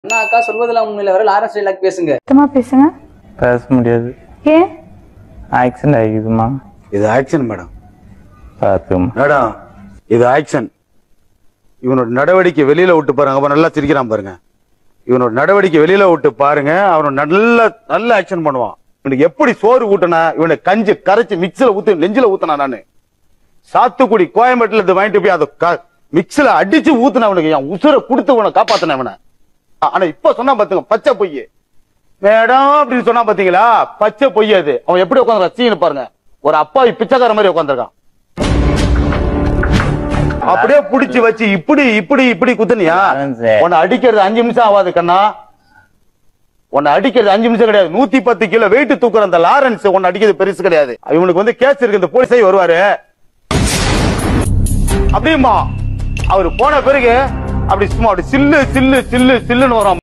அண்ணா அக்கா சொல்வதில் உண்மையில வர லாரன்ஸ் டைலாக் பேசுங்க சுத்தமா பேசுங்க பேச முடியாது ஏன் ஆக்சிடென்ட் ஆகிக்குதுமா இது ஆக்ஷன் மேடம் பார்த்துக்கம்மா மேடம் இது ஆக்ஷன் இவனோட நடவடிக்கை வெளியில விட்டு பாருங்க அப்ப நல்லா சிரிக்கிறான் பாருங்க இவனோட நடவடிக்கை வெளியில விட்டு பாருங்க அவன் நல்ல நல்ல ஆக்ஷன் பண்ணுவான் இவனுக்கு எப்படி சோறு ஊட்டினா இவனை கஞ்சி கரைச்சு மிக்ஸில ஊத்து நெஞ்சில ஊத்துனா நானு சாத்துக்குடி கோயம்பேட்டுல இருந்து வாங்கிட்டு போய் அதை மிக்ஸில அடிச்சு ஊத்துன அவனுக்கு என் உசுரை கொடுத்து உன காப்பாத்தின அவனை ஆனா இப்ப சொன்னா பாத்துங்க பச்சை பொய் மேடம் அப்படின்னு சொன்னா பாத்தீங்களா பச்சை பொய் அது அவன் எப்படி உட்காந்து ரசிகன்னு பாருங்க ஒரு அப்பாவி பிச்சைக்கார மாதிரி உட்காந்துருக்கான் அப்படியே புடிச்சு வச்சு இப்படி இப்படி இப்படி குத்துனியா அதான் சார். உன்னை அடிக்கிறது அஞ்சு நிமிஷம் ஆகாது கண்ணா உன்னை அடிக்கிறது அஞ்சு நிமிஷம் கிடையாது நூத்தி பத்து கிலோ வெயிட் தூக்குற அந்த லாரன்ஸ் உன்னை அடிக்கிறது பெருசு கிடையாது இவனுக்கு வந்து கேஸ் இருக்கு இந்த போலீஸை வருவாரு அப்படியுமா அவர் போன பிறகு அப்படி சும்மா அப்படி சில்லு சில்லு சில்லு சில்லுன்னு வரும்